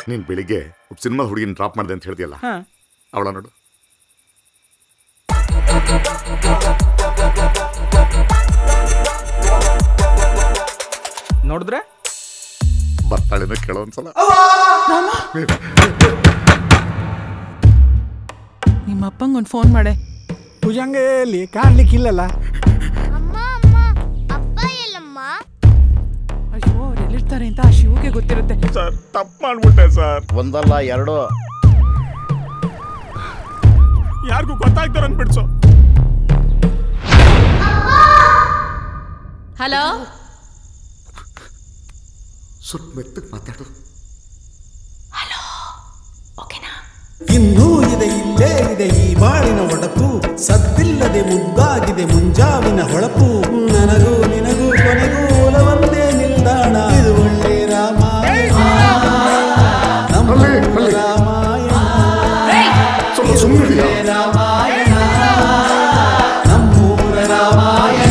ನೀನ್ ಬೆಳಿಗ್ಗೆ ಒಬ್ಬ ಸಿನಿಮಾ ಹುಡುಗಿನ ಡ್ರಾಪ್ ಮಾಡಿದೆ ಅಂತ ಹೇಳ್ದಿಯಲ್ಲ ಹಾ ಅವಳ ನೋಡು ನೋಡಿದ್ರೆ ಬರ್ತಾಳೇನೋ ಕೇಳೋ ಒಂದ್ಸಲ ನಿಮ್ಮ ಅಪ್ಪಂಗೆ ಒಂದು ಫೋನ್ ಮಾಡೆ ಭುಜಂಗ ಎಲ್ಲಿ ಕಾಣ್ಲಿಕ್ಕಿಲ್ಲಲ್ಲ ಅಮ್ಮ ಅಮ್ಮ ಅಪ್ಪ ಎಲ್ಲಮ್ಮ ಅಯ್ಯೋ ಅವ್ರು ಎಲ್ಲಿರ್ತಾರೆ ಅಂತ ಆ ಶಿವಗೆ ಗೊತ್ತಿರುತ್ತೆ ಸರ್ ತಪ್ಪು ಮಾಡ್ಬಿಟ್ಟೆ ಸರ್ ಒಂದಲ್ಲ ಎರಡು ಯಾರಿಗೂ ಗೊತ್ತಾಗ್ತಾರ ಅನ್ಬಿಡ್ಸು ಹಲೋ ಸ್ವಲ್ಪ ಮೆತ್ತಗೆ ಮಾತಾಡು ಇನ್ನೂ ಇದೆ ಇಲ್ಲೇ ಇದೆ ಈ ಬಾಳಿನ ಒಡಪು ಸದ್ದಿಲ್ಲದೆ ಮುದ್ದಾಗಿದೆ ಮುಂಜಾವಿನ ಹೊಳಪು ನನಗೂ ನಿನಗೂ ಕೊನೆಗೂ ಒಲವಂದೇ ನಿಲ್ದಾಣ ಇದು ಒಳ್ಳೆ ರಾಮಾಯಣ ನಮ್ಮ ರಾಮಾಯಣ ಸ್ವಲ್ಪ ಸುಮ್ಮನೆ ರಾಮಾಯಣ ನಮ್ಮೂರ ರಾಮಾಯಣ